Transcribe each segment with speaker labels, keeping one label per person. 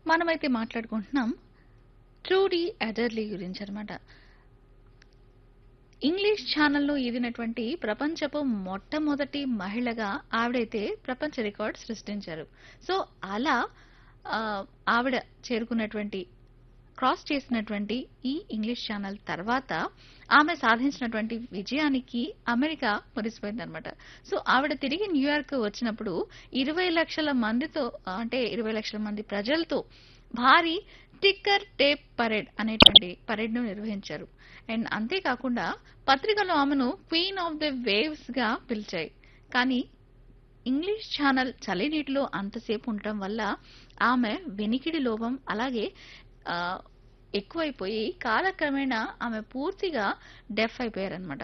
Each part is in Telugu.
Speaker 1: మనమైతే మాట్లాడుకుంటున్నాం ట్రూడీ అడర్లీ గురించి అనమాట ఇంగ్లీష్ ఛానల్లో ఈదినటువంటి ప్రపంచపు మొట్టమొదటి మహిళగా ఆవిడైతే ప్రపంచ రికార్డ్ సృష్టించారు సో అలా ఆ, ఆవిడ చేరుకున్నటువంటి క్రాస్ చేసినటువంటి ఈ ఇంగ్లీష్ ఛానల్ తర్వాత ఆమె సాధించినటువంటి విజయానికి అమెరికా మురిసిపోయిందనమాట సో ఆవిడ తిరిగి న్యూయార్క్ వచ్చినప్పుడు ఇరవై లక్షల మందితో అంటే ఇరవై లక్షల మంది ప్రజలతో భారీ టిక్కర్ టేప్ పరేడ్ అనేటువంటి పరేడ్ ను నిర్వహించారు అండ్ అంతేకాకుండా పత్రికలు ఆమెను క్వీన్ ఆఫ్ ద వేవ్స్ గా పిలిచాయి కానీ ఇంగ్లీష్ ఛానల్ చలినీటిలో అంతసేపు ఉండటం వల్ల ఆమె వెనికిడి లోపం అలాగే ఆ, ఎక్కువైపోయి కాలక్రమేణా ఆమె పూర్తిగా డెఫ్ అయిపోయారనమాట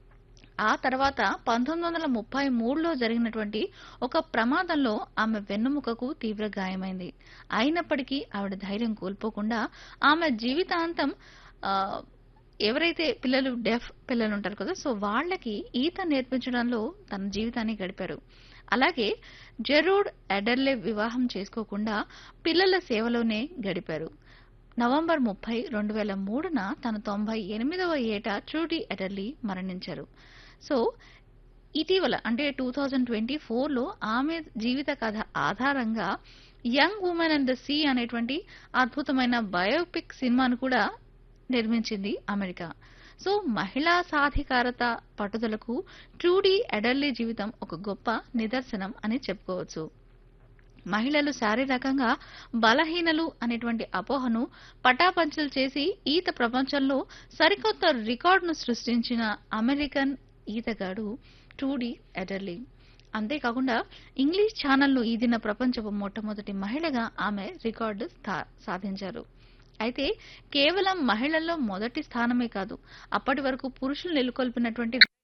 Speaker 1: ఆ తర్వాత పంతొమ్మిది వందల ముప్పై మూడులో జరిగినటువంటి ఒక ప్రమాదంలో ఆమె వెన్నుముకకు తీవ్ర గాయమైంది అయినప్పటికీ ఆవిడ ధైర్యం కోల్పోకుండా ఆమె జీవితాంతం ఆ, ఎవరైతే పిల్లలు డెఫ్ పిల్లలు ఉంటారు కదా సో వాళ్ళకి ఈత నేర్పించడంలో తన జీవితాన్ని గడిపారు అలాగే జెరూడ్ ఎడర్లే వివాహం చేసుకోకుండా పిల్లల సేవలోనే గడిపారు నవంబర్ ముప్పై రెండు వేల మూడున తన తొంభై ఎనిమిదవ ఏట ట్రూడీ ఎడర్లీ మరణించారు సో ఇటీవల అంటే టూ థౌజండ్ ట్వంటీ ఫోర్లో ఆమె జీవిత కథ ఆధారంగా young woman and the sea అనేటువంటి అద్భుతమైన బయోపిక్ సినిమాను కూడా నిర్మించింది అమెరికా సో మహిళా సాధికారత పట్టుదలకు ట్రూడీ ఎడర్లీ జీవితం ఒక గొప్ప నిదర్శనం అని చెప్పుకోవచ్చు మహిళలు శారీరకంగా బలహీనలు అనేటువంటి అపోహను పటాపంచలు చేసి ఈత ప్రపంచంలో సరికొత్త రికార్డును సృష్టించిన అమెరికన్ ఈతగాడు ట్రూడీ ఎడర్లీ అంతేకాకుండా ఇంగ్లీష్ ఛానల్ను ఈదిన ప్రపంచపు మొట్టమొదటి మహిళగా ఆమె రికార్డు స్థా- సాధించారు అయితే కేవలం మహిళల్లో మొదటి స్థానమే కాదు అప్పటి వరకు పురుషులు నెలకొల్పినటువంటి